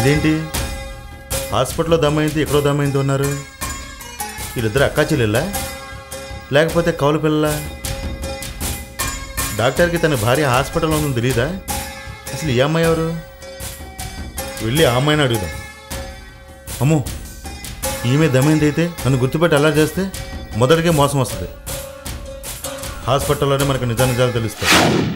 ఇదేంటి హాస్పిటల్లో దమ్మైంది ఎక్కడో దమ్మైంది ఉన్నారు వీళ్ళిద్దరు అక్కా చెల్లెళ్ళా లేకపోతే కౌలు పిల్లలా డాక్టర్కి తన భార్య హాస్పిటల్లో ఉందని తెలియదా అసలు ఈ అమ్మాయి ఎవరు వెళ్ళి ఆ అమ్మాయిని అడుగుదాం అమ్మో ఈమె దమైంది అయితే నన్ను గుర్తుపెట్టి అలా చేస్తే మొదటికే మోసం వస్తుంది హాస్పిటల్లోనే మనకు నిజా నిజాలు తెలుస్తాయి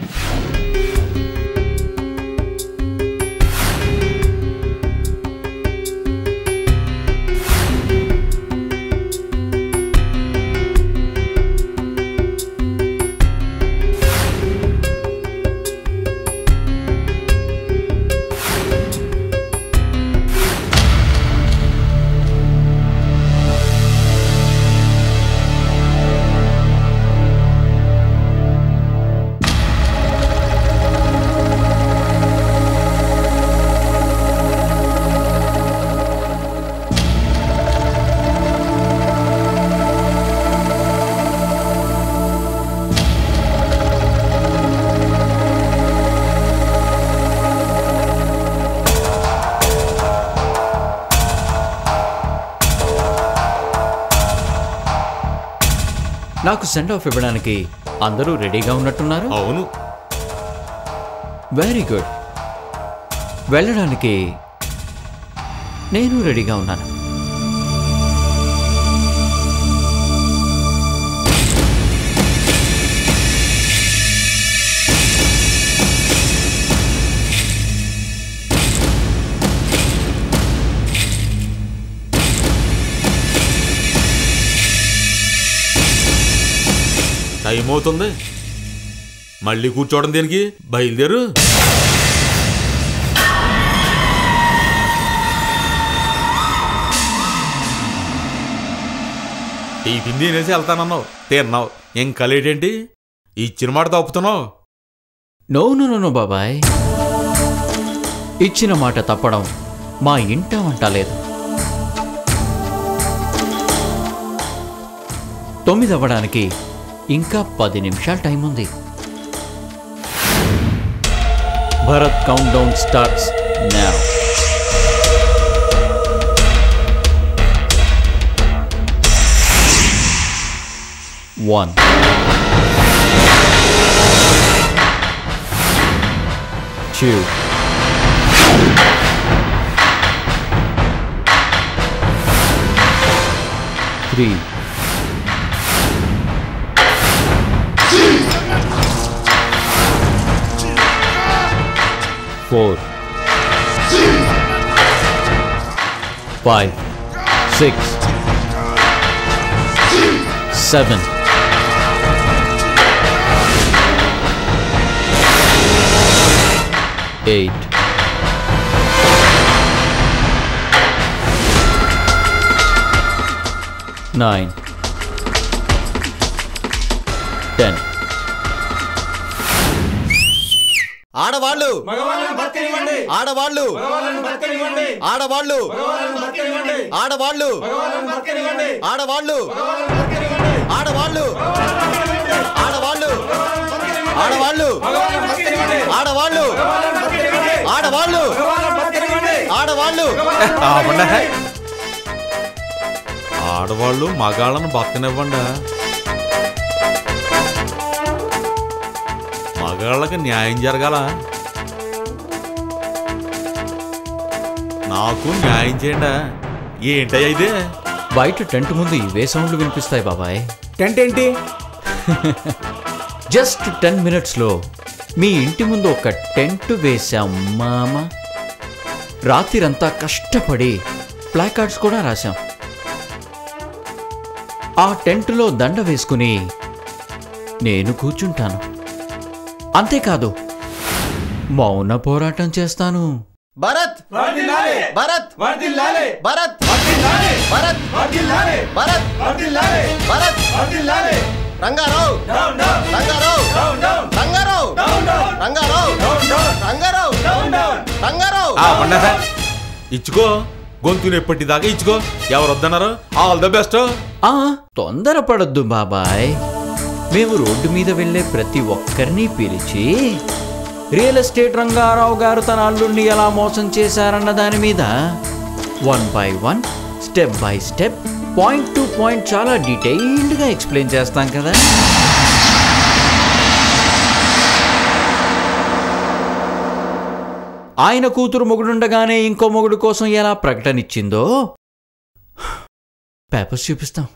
నాకు సెండ్ ఆఫ్ ఇవ్వడానికి అందరూ రెడీగా ఉన్నట్టున్నారు అవును వెరీ గుడ్ వెళ్ళడానికి నేను రెడీగా ఉన్నాను టైం అవుతుంది మళ్ళీ కూర్చోవడం దేనికి బయలుదేరు టిఫిన్ తినేసి వెళ్తానన్నావు తిన్నావు ఇంకా లేటేంటి ఇచ్చిన మాట తప్పుతున్నావు నో నో నో నో బాబాయ్ ఇచ్చిన మాట తప్పడం మా ఇంట వంట లేదు తొమ్మిది అవ్వడానికి ఇంకా పది నిమిషాలు టైం ఉంది Bharat countdown starts now one two three four five six seven eight nine ten ఆడవాళ్ళు ఆడవాళ్ళు ఆడవాళ్ళు ఆడవాళ్ళు ఆడవాళ్ళు ఆడవాళ్ళు ఆడవాళ్ళు ఆడవాళ్ళు ఆడవాళ్ళు ఆడవాళ్ళు ఆడవాళ్ళు ఆపండి. ఆడవాళ్ళు మగాళ్ళను బతకనివ్వండి మగాళ్ళకి న్యాయం జరగాల నాకు న్యాయం చేయండి ఏంటయ్యా ఇదే బయట టెంట్ ముందు ఇవే సౌండ్లు వినిపిస్తాయి బాబాయ్ టెంట్ ఏంటి జస్ట్ టెన్ మినిట్స్లో మీ ఇంటి ముందు ఒక టెంట్ వేశాం మామ రాత్రిరంతా కష్టపడి ప్లాకార్డ్స్ కూడా రాశాం ఆ టెంట్లో దండ వేసుకుని నేను కూర్చుంటాను అంతేకాదు మౌన పోరాటం చేస్తాను భరత్ భరత్ భరత్ భరత్ భరత్ భరత్ రంగారావు రంగారావు రంగారావు రంగారావు రంగారావు రంగారావు ఆపండి. ఇచ్చుకో గొంతు ఎప్పటిదాకా ఇచ్చుకో ఎవరు వద్దన్నారు ఆల్ ద బెస్ట్ ఆ తొందరపడొద్దు బాబాయ్ మేము రోడ్డు మీద వెళ్ళే ప్రతి ఒక్కరిని పిలిచి రియల్ ఎస్టేట్ రంగారావు గారు తన అల్లుడిని ఎలా మోసం చేశారన్న దాని మీద one by one step by step point to point చాలా డీటెయిల్డ్గా ఎక్స్ప్లెయిన్ చేస్తాం కదా ఆయన కూతురు మొగుడుండగానే ఇంకో మొగుడు కోసం ఎలా ప్రకటన ఇచ్చిందో పేపర్స్ చూపిస్తాం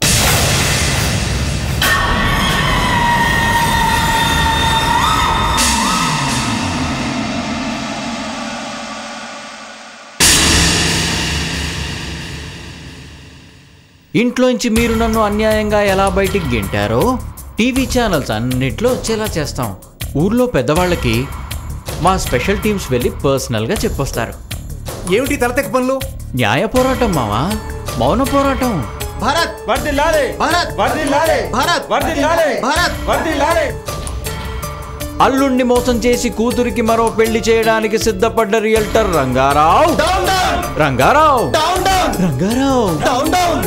ఇంట్లోంచి మీరు నన్ను అన్యాయంగా ఎలా బయటికి గెంటారో టీవీ ఛానల్స్ అన్నిట్లో వచ్చేలా చేస్తాం ఊర్లో పెద్దవాళ్ళకి మా స్పెషల్ టీమ్స్ వెళ్ళి పర్సనల్గా చెప్పొస్తారు ఏమిటి తలతెక్క పనులు న్యాయ పోరాటం మావా మౌన పోరాటం భరత్ వర్దిల్లాలే భరత్ వర్దిల్లాలే భరత్ వర్దిల్లాలే భరత్ వర్దిల్లాలే అల్లుణ్ణి మోసం చేసి కూతురికి మరో పెళ్లి చేయడానికి సిద్ధపడ్డ realtor Rangarao down down Rangarao down down Rangarao down down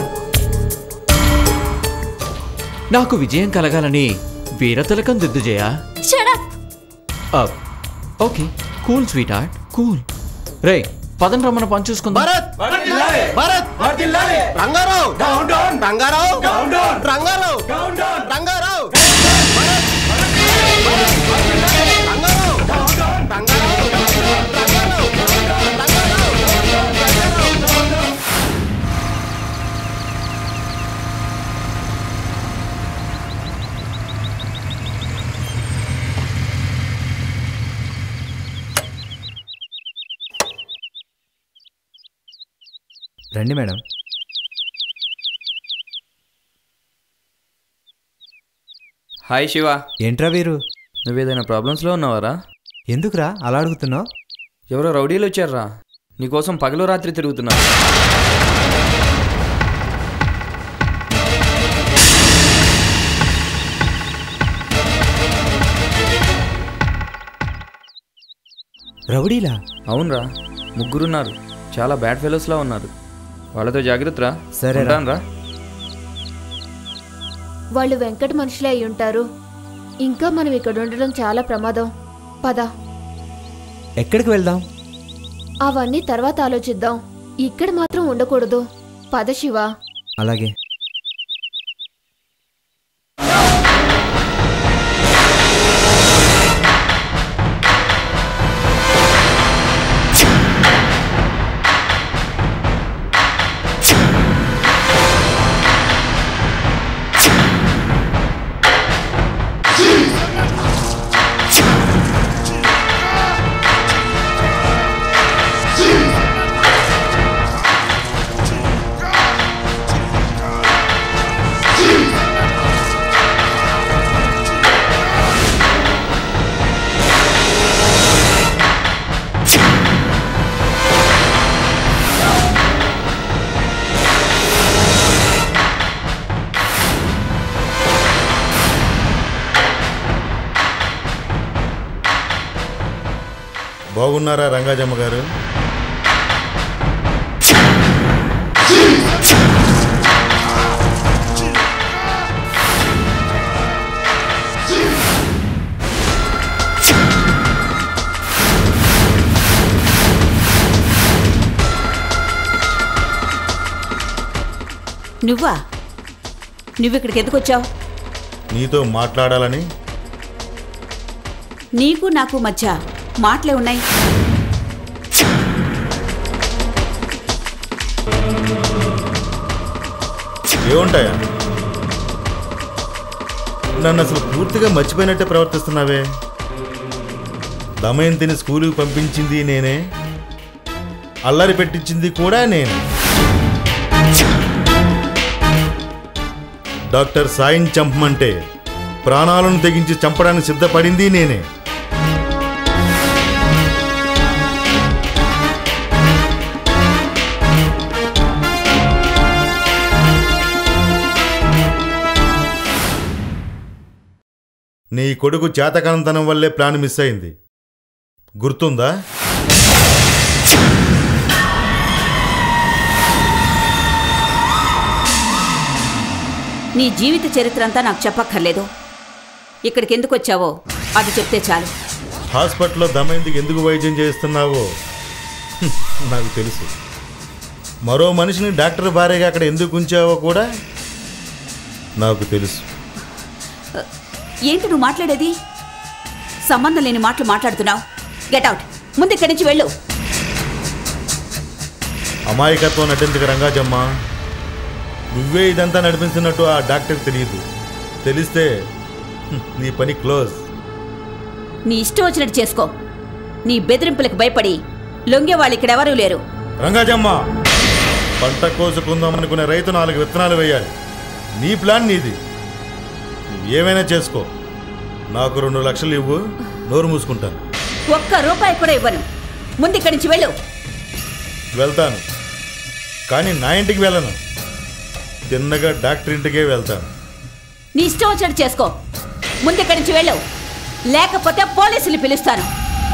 నాకు విజయం కలగాలని వీరతిలకం దిద్దు చేయా అప్. Okay cool sweetheart cool రే పదం రమ్మన పని చూసుకుందాం భరత్ వర్దిల్లాలే భరత్ వర్దిల్లాలే Rangarao down down Rangarao down down Rangarao down down Rangarao Bharat Rangarao down down Rangarao Rangarao Rangarao రండి మేడం హాయ్ శివ ఏంట్రా వీరు నువ్వేదైనా ప్రాబ్లమ్స్లో ఉన్నావారా ఎందుకురా అలా అడుగుతున్నావు ఎవరో రౌడీలు వచ్చారా నీకోసం పగలు రాత్రి తిరుగుతున్నారు రౌడీలా అవునరా ముగ్గురున్నారు చాలా బ్యాడ్ ఫెలోస్లా ఉన్నారు వాళ్ళతో జాగ్రత్తరా సరేరా. రా వాళ్ళు వెంకట మనుషులే అయి ఉంటారు ఇంకా మనం ఇక్కడ ఉండడం చాలా ప్రమాదం పద ఎక్కడికి వెళ్దాం అవన్నీ తర్వాత ఆలోచిద్దాం ఇక్కడ మాత్రం ఉండకూడదు పద శివ అలాగే బాగున్నారా రంగాజమ్మ గారు నువ్వా నువ్విక్కడికి ఎందుకు వచ్చావు నీతో మాట్లాడాలని నీకు నాకు మధ్య మాటలే ఉన్నాయి ఏముంటాయా నన్ను అసలు పూర్తిగా మర్చిపోయినట్టే ప్రవర్తిస్తున్నావే దమయంతిని స్కూలుకి పంపించింది నేనే అల్లరి పెట్టించింది కూడా నేనే డాక్టర్ సాయిని చంపమంటే ప్రాణాలను తెగించి చంపడానికి సిద్ధపడింది నేనే నీ కొడుకు చేతకానంతనం వల్లే ప్లాన్ మిస్ అయింది గుర్తుందా నీ జీవిత చరిత్ర అంతా నాకు చెప్పక్కర్లేదు ఇక్కడికి ఎందుకు వచ్చావో అది చెప్తే చాలు హాస్పిటల్లో దమయంతికి ఎందుకు వైద్యం చేస్తున్నావో హ్మ్, నాకు తెలుసు మరో మనిషిని డాక్టర్ భార్యగా అక్కడ ఎందుకు ఉంచావో కూడా నాకు తెలుసు ఏంటి నువ్వు మాట్లాడేది సంబంధం లేని మాటలు మాట్లాడుతున్నావు గెట్ అవుట్ ముందు ఇక్కడి నుంచి వెళ్ళు అమాయకత్వం నటించక రంగాజమ్మ నువ్వే ఇదంతా నడిపించినట్టు ఆ డాక్టర్కి తెలియదు తెలిస్తే హ్మ్, నీ పని క్లోజ్ నీ ఇష్టం వచ్చినట్టు చేసుకో నీ బెదిరింపులకు భయపడి లొంగే వాళ్ళు ఇక్కడ ఎవరూ లేరు రంగాజమ్మ పంట కోసుకుందాం అనుకునే రైతు నాలుగు విత్తనాలు వేయాలి నీ ప్లాన్ నీది నువ్వు ఏమైనా చేసుకో నాకు రెండు లక్షలు ఇవ్వు నోరు మూసుకుంటాను ఒక్క రూపాయి కూడా ఇవ్వను ముందు ఇక్కడి నుంచి వెళ్ళు వెళ్తాను కానీ నా ఇంటికి వెళ్ళను తిన్నగా డాక్టర్ ఇంటికే వెళ్తాను నీ ఇష్టం వచ్చినట్టు చేసుకో ముందు ఇక్కడి నుంచి వెళ్ళు లేకపోతే పోలీసులు పిలుస్తాను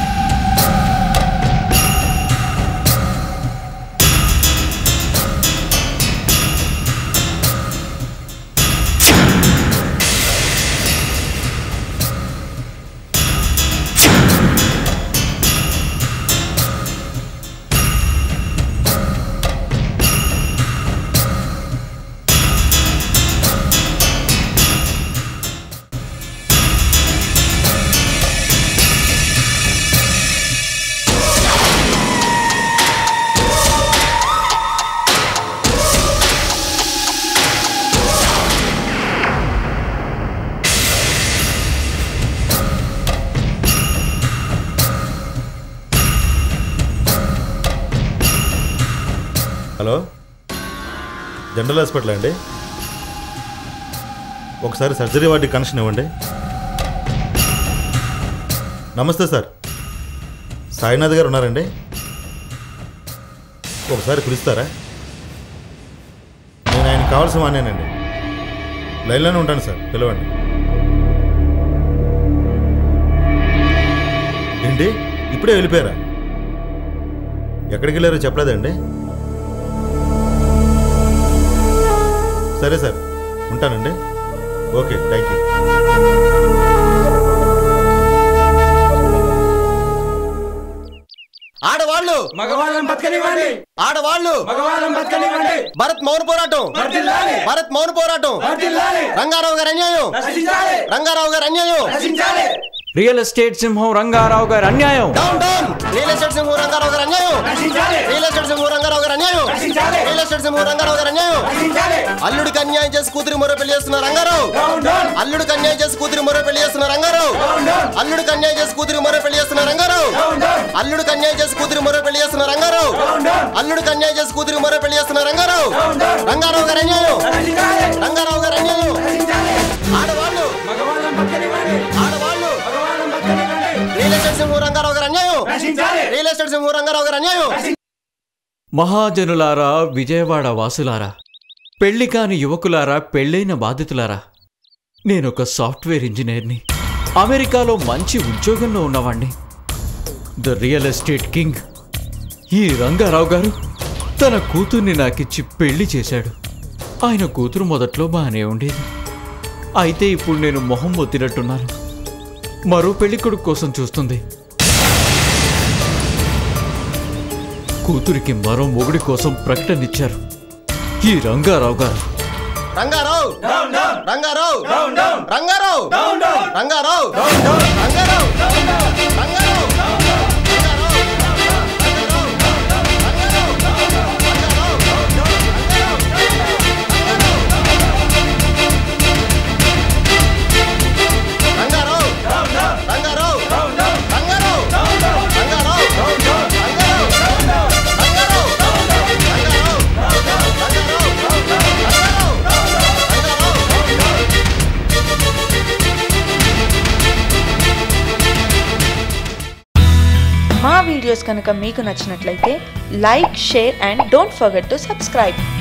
హలో జనరల్ హాస్పిటల్ అండి ఒకసారి సర్జరీ వార్డుకి కనెక్షన్ ఇవ్వండి నమస్తే సార్ సాయినాథ్ గారు ఉన్నారండి ఒకసారి పిలుస్తారా నేను ఆయన కావాల్సిన వాడినేనండి లైన్లోనే ఉంటాను సార్ పిలవండి ఏంటి ఇప్పుడే వెళ్ళిపోయారా ఎక్కడికి వెళ్ళారో చెప్పలేదండి సరే సార్ ఉంటానండి ఓకే థ్యాంక్ యూ ఆడవాళ్ళు మగవాళ్ళని బతకనివ్వండి ఆడవాళ్ళు మగవాళ్ళని బతకనివ్వండి భరత్ మౌన పోరాటం వర్ధిల్లాలి భరత్ మౌన పోరాటం వర్ధిల్లాలి రంగారావు గారి అన్యాయం నశించాలి రంగారావు గారి అన్యాయం నశించాలి రియల్ ఎస్టేట్ సింహం రంగారావు గారి అన్యాయం డౌన్ డౌన్ రియల్ ఎస్టేట్ సింహు రంగారావు గారి అన్యాయం నశించాలి రియల్ ఎస్టేట్ సింహు రంగారావు గారి అన్యాయం నశించాలి రియల్ ఎస్టేట్ సింహు రంగారావు గారి అన్యాయం నశించాలి అల్లుడికి అన్యాయం చేసి కూతురి మరో పెళ్లి చేస్తున్న రంగారావు డౌన్ డౌన్ అల్లుడికి అన్యాయం చేసి కూతురి మరో పెళ్లి చేస్తున్న రంగారావు డౌన్ డౌన్ అల్లుడికి అన్యాయం చేసి కూతురి మరో పెళ్లి చేస్తున్న రంగారావు డౌన్ డౌన్ అల్లుడికి అన్యాయం చేసి కూతురి మరో పెళ్లి చేస్తున్న రంగారావు డౌన్ డౌన్ అల్లుడికి అన్యాయం చేసి కూతురి మరో పెళ్లి చేస్తున్న రంగారావు డౌన్ డౌన్ రంగారావు గారి అన్యాయం నశించాలి రంగారావు గారి అన్యాయం నశించాలి ఆడవాళ్ళు మగవాళ్ళని బతకనివ్వండి ఆడవాళ్ళు మగవాళ్ళని బతకనివ్వండి రియల్ ఎస్టేట్ సింహు రంగారావు గారి అన్యాయం నశించాలి రియల్ ఎస్టేట్ సింహు రంగారావు గారి అన్యాయం మహాజనులారా విజయవాడ వాసులారా పెళ్లి కాని యువకులారా పెళ్ళైన బాధితులారా నేనొక సాఫ్ట్వేర్ ఇంజనీర్ని అమెరికాలో మంచి ఉద్యోగంలో ఉన్నవాణ్ణి ద రియల్ ఎస్టేట్ కింగ్ ఈ రంగారావు గారు తన కూతుర్ని నాకిచ్చి పెళ్లి చేశాడు ఆయన కూతురు మొదట్లో బాగానే ఉండేది అయితే ఇప్పుడు నేను మొహం ఒత్తినట్టున్నాను మరో పెళ్లికొడుకు కోసం చూస్తుంది కూతురికి మరో మొగుడి కోసం ప్రకటనిచ్చారు ఈ Rangarao garu Rangarao down down Rangarao down down Rangarao down down Rangarao down down Rangarao down down Rangarao Rangarao down down Rangarao down down Rangarao down down Rangarao down down Rangarao down down Rangarao Rangarao మా వీడియోస్ కనుక మీకు నచ్చినట్లయితే like share and don't forget to subscribe